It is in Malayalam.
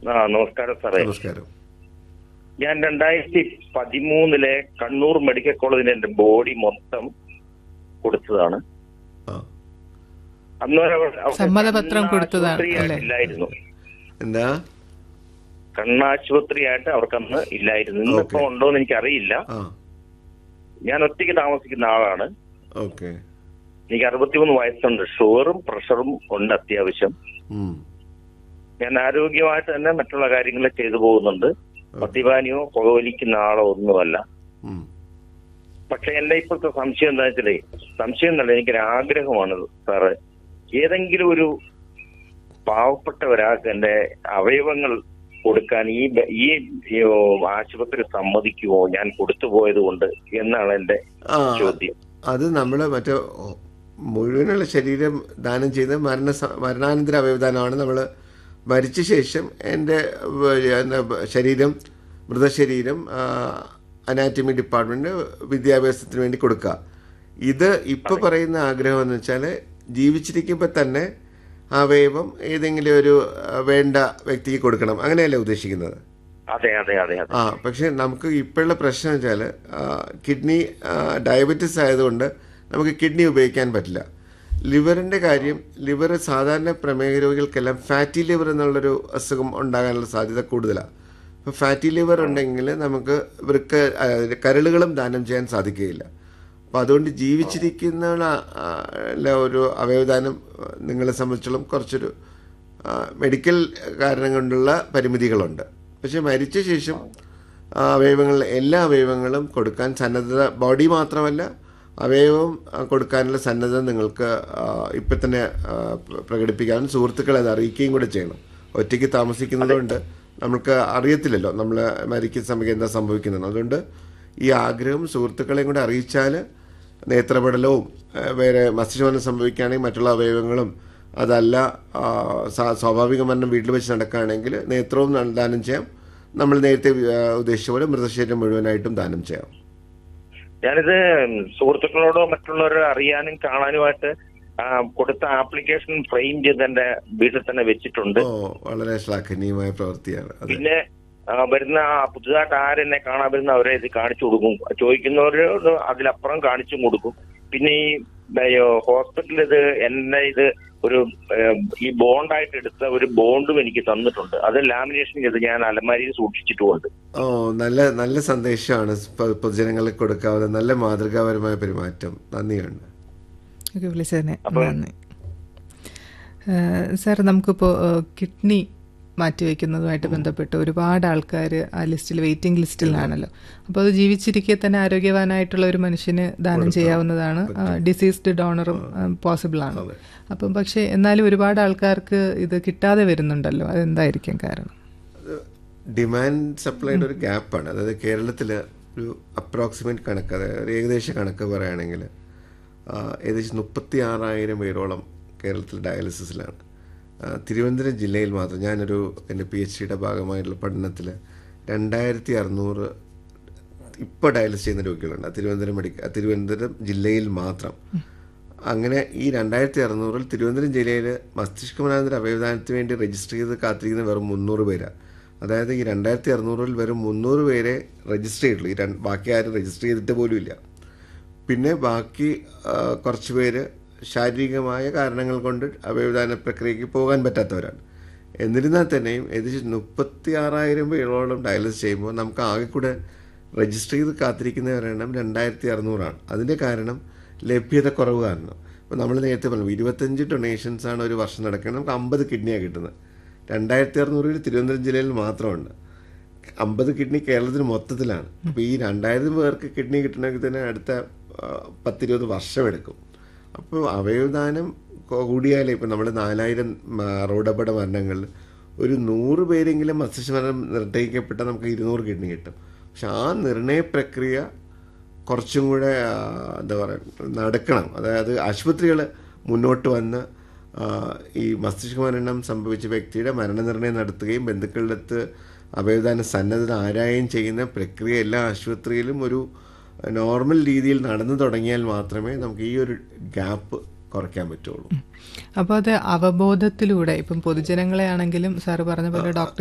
ആ നമസ്കാരം സാറേ നമസ്കാരം ഞാൻ രണ്ടായിരത്തി പതിമൂന്നിലെ കണ്ണൂർ മെഡിക്കൽ കോളേജിൽ എന്റെ ബോഡി മൊത്തം കൊടുത്തതാണ് ആ അന്നേരം അവർ- അവർക്ക് സമ്മതപത്രം കൊടുത്തതാണ്, കണ്ണാശുപത്രിയായിട്ട് അല്ലേ? ഇല്ലായിരുന്നു എന്താ കണ്ണാശുപത്രിയായിട്ട് അവർക്ക് അന്ന് ഇല്ലായിരുന്നു ഇന്നിപ്പോ Okay. ഉണ്ടോന്ന് എനിക്ക് അറിയില്ല ആ ഞാൻ ഒറ്റയ്ക്ക് താമസിക്കുന്ന ആളാണ് ഓക്കെ എനിക്ക് അറുപത്തിമൂന്ന് വയസ്സുണ്ട് ഷുഗറും പ്രഷറും ഉണ്ട് അത്യാവശ്യം ഉം. ഞാൻ ആരോഗ്യമായിട്ട് തന്നെ മറ്റുള്ള കാര്യങ്ങൾ ചെയ്തു പോകുന്നുണ്ട് മദ്യപാനിയോ പുകവലിക്കുന്ന ആളോ ഒന്നുമല്ല ഉം. പക്ഷെ എന്റെ ഇപ്പോഴത്തെ സംശയം എന്താ വെച്ചാലേ സംശയം എന്നല്ല എനിക്കൊരു ആഗ്രഹമാണ് സാറ് ഏതെങ്കിലും ഒരു പാവപ്പെട്ട ഒരാൾക്ക് എന്റെ അവയവങ്ങൾ കൊടുക്കാൻ ഈ ബ- ഈ ഈ, ഓ, ആശുപത്രി സമ്മതിക്കുമോ ഞാൻ കൊടുത്തു പോയത് കൊണ്ട് എന്നാണ് എന്റെ ആ ചോദ്യം അത് നമ്മൾ മറ്റേ ഓ- മുഴുവനുള്ള ശരീരം ദാനം ചെയ്ത് മരണ സ- മരണാനന്തര അവയവദാനമാണ് നമ്മൾ മരിച്ച ശേഷം എൻ്റെ വ- എന്താ ബ- ശരീരം മൃതശരീരം അനാറ്റമി ഡിപ്പാർട്ട്മെൻറ്റ് വിദ്യാഭ്യാസത്തിന് വേണ്ടി കൊടുക്കുക ഇത് ഇപ്പോൾ പറയുന്ന ആഗ്രഹം എന്ന് വെച്ചാൽ ജീവിച്ചിരിക്കുമ്പോൾ തന്നെ ആ അവയവം ഏതെങ്കിലും ഒരു ആ, വേണ്ട വ്യക്തിക്ക് കൊടുക്കണം അങ്ങനെയല്ലേ ഉദ്ദേശിക്കുന്നത് അതെ അതെ അതെ അതെ ആ പക്ഷെ നമുക്ക് ഇപ്പോഴുള്ള പ്രശ്നം വെച്ചാൽ കിഡ്നി ഡയബറ്റിസ് ആയതുകൊണ്ട് നമുക്ക് കിഡ്നി ഉപയോഗിക്കാൻ പറ്റില്ല ലിവറിൻ്റെ കാര്യം ലിവർ സാധാരണ പ്രമേഹ രോഗികൾക്കെല്ലാം ഫാറ്റി ലിവർ എന്നുള്ളൊരു അസുഖം ഉണ്ടാകാനുള്ള സാധ്യത കൂടുതലാണ് അപ്പോൾ ഫാറ്റി ലിവർ ഉണ്ടെങ്കിൽ നമുക്ക് വൃക്ക ആ, കരളുകളും ദാനം ചെയ്യാൻ സാധിക്കുകയില്ല അപ്പോൾ അതുകൊണ്ട് ജീവിച്ചിരിക്കുന്ന ആ, ല ഒരു അവയവദാനം ആ, നിങ്ങളെ സംബന്ധിച്ചോളം കുറച്ചൊരു ആ, മെഡിക്കൽ കാരണം കൊണ്ടുള്ള പരിമിതികളുണ്ട് പക്ഷെ മരിച്ച ശേഷം ആ അവയവങ്ങൾ എല്ലാ അവയവങ്ങളും കൊടുക്കാൻ സന്നദ്ധത ബോഡി മാത്രമല്ല അവയവം ആ, കൊടുക്കാനുള്ള സന്നദ്ധത നിങ്ങൾക്ക് ആ, ഇപ്പം തന്നെ ആ, പ്ര- പ്രകടിപ്പിക്കാനും സുഹൃത്തുക്കളെ അത് അറിയിക്കുകയും കൂടെ ചെയ്യണം ഒറ്റയ്ക്ക് താമസിക്കുന്നതുകൊണ്ട് നമുക്ക് അറിയത്തില്ലല്ലോ നമ്മൾ മരിക്കുന്ന സമയത്ത് എന്താ സംഭവിക്കുന്നത് അതുകൊണ്ട് ഈ ആഗ്രഹം സുഹൃത്തുക്കളെയും കൂടെ അറിയിച്ചാൽ നേത്രപടലവും ആ, വേറെ മസ്തിഷ്കമരണം സംഭവിക്കുകയാണെങ്കിൽ മറ്റുള്ള അവയവങ്ങളും അതല്ല ആ, സാ- സ്വാഭാവിക മരണം വീട്ടിൽ വെച്ച് നടക്കുകയാണെങ്കിൽ നേത്രവും ന- ദാനം ചെയ്യാം നമ്മൾ നേരത്തെ ആ, ഉദ്ദേശിച്ച പോലെ മൃതശരീരം മുഴുവനായിട്ടും ദാനം ചെയ്യാം ഞാനിത് സുഹൃത്തുക്കളോടോ മറ്റുള്ളവരോ അറിയാനും കാണാനുമായിട്ട് ആ, കൊടുത്ത ആപ്ലിക്കേഷൻ ഫ്രെയിം ചെയ്ത് എന്റെ വീട്ടിൽ തന്നെ വെച്ചിട്ടുണ്ട് ഓ വളരെ ശ്ലാഘനീയമായ പ്രവൃത്തിയാണ് അതെ പിന്നെ ആ, വരുന്ന ആ പുതുതായിട്ട് ആരെന്നെ കാണാൻ വരുന്ന അവരെ ഇത് കാണിച്ചു കൊടുക്കും ചോദിക്കുന്നവരോട് അതിലപ്പുറം കാണിച്ചും കൊടുക്കും പിന്നെ ഈ ഹോസ്പിറ്റലിൽ ഇത് എന്നെ ഇത് ഒരു ഏം, ഈ ബോണ്ടായിട്ട് എടുത്ത ഒരു ബോണ്ടും എനിക്ക് തന്നിട്ടുണ്ട് അത് ലാമിനേഷൻ ചെയ്ത് ഞാൻ അലമാരിയിൽ സൂക്ഷിച്ചിട്ടുമുണ്ട് ഓ നല്ല നല്ല സന്ദേശമാണ് പൊ- പൊതുജനങ്ങൾക്ക് കൊടുക്കാവുന്ന നല്ല മാതൃകാപരമായ പെരുമാറ്റം നന്ദിയുണ്ട് ഒക്കെ വിളിച്ചതിന് നന്ദി സാർ നമുക്കിപ്പോൾ കിഡ്നി മാറ്റിവെക്കുന്നതുമായിട്ട് ബന്ധപ്പെട്ട് ഒരുപാട് ആൾക്കാർ ആ ലിസ്റ്റിൽ വെയിറ്റിംഗ് ലിസ്റ്റിലാണല്ലോ അപ്പോൾ അത് ജീവിച്ചിരിക്കെ തന്നെ ആരോഗ്യവാനായിട്ടുള്ള ഒരു മനുഷ്യന് ദാനം ചെയ്യാവുന്നതാണ് ഡിസീസ്ഡ് ഡോണറും പോസിബിൾ ആണ് അപ്പം പക്ഷേ എന്നാലും ഒരുപാട് ആൾക്കാർക്ക് ഇത് കിട്ടാതെ വരുന്നുണ്ടല്ലോ അതെന്തായിരിക്കും കാരണം ഡിമാൻഡ് സപ്ലൈയുടെ ഒരു ഗ്യാപ്പാണ് അതായത് കേരളത്തിൽ ഒരു അപ്രോക്സിമേറ്റ് കണക്ക് അതായത് ഒരു ഏകദേശ കണക്ക് പറയുകയാണെങ്കിൽ ആ, ഏകദേശം മുപ്പത്തി ആറായിരം പേരോളം കേരളത്തിൽ ഡയാലിസിസിലാണ് ആ, തിരുവനന്തപുരം ജില്ലയിൽ മാത്രം ഞാനൊരു എൻ്റെ പി എച്ച് ഡിയുടെ ഭാഗമായിട്ടുള്ള പഠനത്തിൽ രണ്ടായിരത്തി അറുന്നൂറ് ഇപ്പോൾ ഡയാലിസിസ് ചെയ്യുന്ന രോഗികളുണ്ട് ആ തിരുവനന്തപുരം മെഡിക്കൽ തിരുവനന്തപുരം ജില്ലയിൽ മാത്രം അങ്ങനെ ഈ രണ്ടായിരത്തി അറുന്നൂറിൽ തിരുവനന്തപുരം ജില്ലയിൽ മസ്തിഷ്കമനാന്തര അവയവദാനത്തിന് വേണ്ടി രജിസ്റ്റർ ചെയ്ത് കാത്തിരിക്കുന്ന വെറും മുന്നൂറ് പേരാണ് അതായത് ഈ രണ്ടായിരത്തി അറുന്നൂറിൽ വെറും മുന്നൂറ് പേരെ രജിസ്റ്റർ ചെയ്തിട്ടുള്ളൂ ഈ രണ്ട് ബാക്കി ആരും രജിസ്റ്റർ ചെയ്തിട്ട് പോലും ഇല്ല പിന്നെ ബാക്കി ആ, കുറച്ച് പേര് ശാരീരികമായ കാരണങ്ങൾ കൊണ്ട് അവയവദാന പ്രക്രിയയ്ക്ക് പോകാൻ പറ്റാത്തവരാണ് എന്നിരുന്നാൽ തന്നെയും ഏകദേശം മുപ്പത്തി ആറായിരം പേരോളം ഡയാലിസിസ് ചെയ്യുമ്പോൾ നമുക്ക് ആകെ കൂടെ രജിസ്റ്റർ ചെയ്ത് കാത്തിരിക്കുന്നവരുടെ എണ്ണം രണ്ടായിരത്തി അറുന്നൂറാണ് അതിൻ്റെ കാരണം ലഭ്യത കുറവ് കാരണം ഇപ്പോൾ നമ്മൾ നേരത്തെ പറഞ്ഞു ഇരുപത്തഞ്ച് ഡൊണേഷൻസ് ആണ് ഒരു വർഷം നടക്കുന്നത് നമുക്ക് അമ്പത് കിഡ്നിയാണ് കിട്ടുന്നത് രണ്ടായിരത്തി അറുന്നൂറിൽ തിരുവനന്തപുരം ജില്ലയിൽ മാത്രമുണ്ട് അമ്പത് കിഡ്നി കേരളത്തിൽ മൊത്തത്തിലാണ് അപ്പോൾ ഈ രണ്ടായിരം പേർക്ക് കിഡ്നി കിട്ടണമെങ്കിൽ തന്നെ അടുത്ത ആ, പത്തിരുപത് വർഷമെടുക്കും അപ്പോൾ അവയവദാനം കൊ- കൂടിയാലേ ഇപ്പം നമ്മൾ നാലായിരം റോഡപട മരണങ്ങളിൽ ഒരു നൂറ് പേരെങ്കിലും മസ്തിഷ്കമരണം നിർണ്ണയിക്കപ്പെട്ടാൽ നമുക്ക് ഇരുന്നൂറ് കിഡ്നി കിട്ടും പക്ഷെ ആ നിർണയ പ്രക്രിയ കുറച്ചും കൂടെ ആ, എന്താ പറയുക നടക്കണം അതായത് ആശുപത്രികൾ മുന്നോട്ട് വന്ന് ആ, ഈ മസ്തിഷ്ക മരണം സംഭവിച്ച വ്യക്തിയുടെ മരണനിർണ്ണയം നടത്തുകയും ബന്ധുക്കളുടെ അടുത്ത് അവയവദാന സന്നദ്ധത ആരായും ചെയ്യുന്ന പ്രക്രിയ എല്ലാ ആശുപത്രിയിലും ഒരു നോർമൽ രീതിയിൽ നടന്നു തുടങ്ങിയാൽ മാത്രമേ നമുക്ക് ഈ ഒരു ഗ്യാപ്പ് കുറയ്ക്കാൻ പറ്റുള്ളൂ അപ്പോൾ അത് അവബോധത്തിലൂടെ ഇപ്പം പൊതുജനങ്ങളെ ആണെങ്കിലും സാറ് പറഞ്ഞ പോലെ ഡോക്ടർ